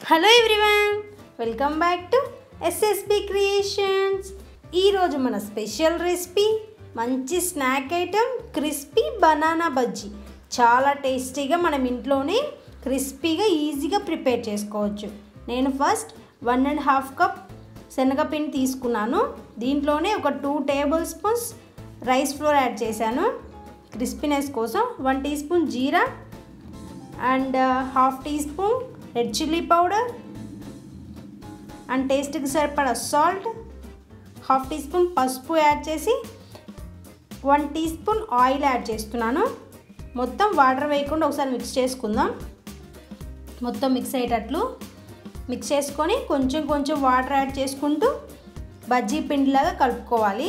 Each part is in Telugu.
hello everyone welcome back to SSB creations ఈరోజు మన స్పెషల్ రెసిపీ మంచి snack item crispy banana bajji చాలా టేస్టీగా మనం ఇంట్లోనే క్రిస్పీగా ఈజీగా ప్రిపేర్ చేసుకోవచ్చు నేను first one and half cup శనగపిండి తీసుకున్నాను దీంట్లోనే ఒక two tablespoons rice flour add చేశాను క్రిస్పీనెస్ కోసం one teaspoon jeera and half teaspoon red chilli powder and టేస్ట్కి సరిపడా సాల్ట్ హాఫ్ టీ స్పూన్ పసుపు యాడ్ చేసి one teaspoon oil add చేస్తున్నాను మొత్తం వాటర్ వేయకుండా ఒకసారి మిక్స్ చేసుకుందాం మొత్తం మిక్స్ అయ్యేటట్లు మిక్స్ చేసుకొని కొంచెం కొంచెం వాటర్ యాడ్ చేసుకుంటూ బజ్జీ పిండిలాగా కలుపుకోవాలి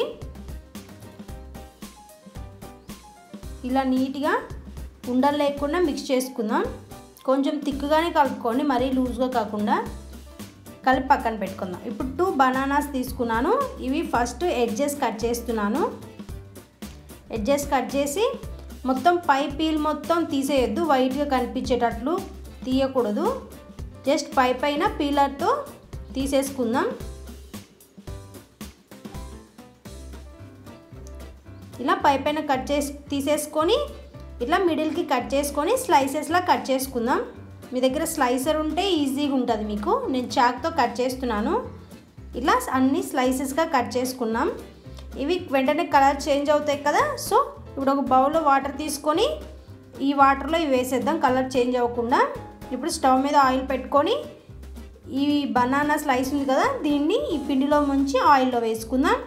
ఇలా నీట్గా ఉండలు లేకుండా మిక్స్ చేసుకుందాం కొంచెం తిక్కుగానే కలుపుకోండి మరీ లూజ్గా కాకుండా కలిపి పక్కన పెట్టుకుందాం ఇప్పుడు టూ బనానాస్ తీసుకున్నాను ఇవి ఫస్ట్ ఎడ్జెస్ కట్ చేస్తున్నాను ఎడ్జెస్ కట్ చేసి మొత్తం పై పీల్ మొత్తం తీసేయొద్దు వైట్గా కనిపించేటట్లు తీయకూడదు జస్ట్ పై పైన పీలర్తో తీసేసుకుందాం ఇలా పై పైన కట్ చేసి తీసేసుకొని ఇట్లా మిడిల్కి కట్ చేసుకొని స్లైసెస్లా కట్ చేసుకుందాం మీ దగ్గర స్లైసర్ ఉంటే ఈజీగా ఉంటుంది మీకు నేను చాక్తో కట్ చేస్తున్నాను ఇలా అన్ని స్లైసెస్గా కట్ చేసుకున్నాం ఇవి వెంటనే కలర్ చేంజ్ అవుతాయి కదా సో ఇప్పుడు ఒక బౌల్లో వాటర్ తీసుకొని ఈ వాటర్లో ఇవి వేసేద్దాం కలర్ చేంజ్ అవ్వకుండా ఇప్పుడు స్టవ్ మీద ఆయిల్ పెట్టుకొని ఈ బనానా స్లైస్ ఉంది కదా దీన్ని ఈ పిండిలో ముంచి ఆయిల్లో వేసుకుందాం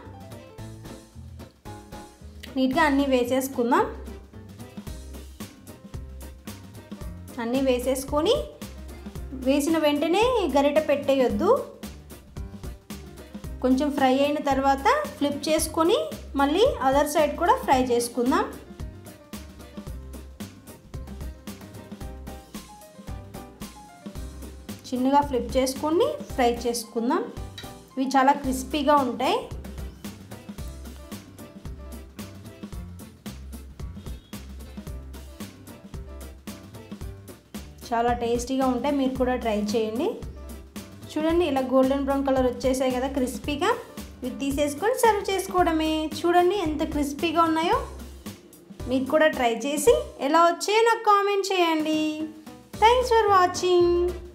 నీట్గా అన్నీ వేసేసుకుందాం అన్నీ వేసేసుకొని వేసిన వెంటనే గరిట పెట్టేయొద్దు కొంచెం ఫ్రై అయిన తర్వాత ఫ్లిప్ చేసుకొని మళ్ళీ అదర్ సైడ్ కూడా ఫ్రై చేసుకుందాం చిన్నగా ఫ్లిప్ చేసుకొని ఫ్రై చేసుకుందాం ఇవి చాలా క్రిస్పీగా ఉంటాయి చాలా టేస్టీగా ఉంటాయి మీరు కూడా ట్రై చేయండి చూడండి ఇలా గోల్డెన్ బ్రౌన్ కలర్ వచ్చేసాయి కదా క్రిస్పీగా ఇవి తీసేసుకొని సర్వ్ చేసుకోవడమే చూడండి ఎంత క్రిస్పీగా ఉన్నాయో మీకు కూడా ట్రై చేసి ఎలా వచ్చాయో నాకు కామెంట్ చేయండి థ్యాంక్స్ ఫర్ వాచింగ్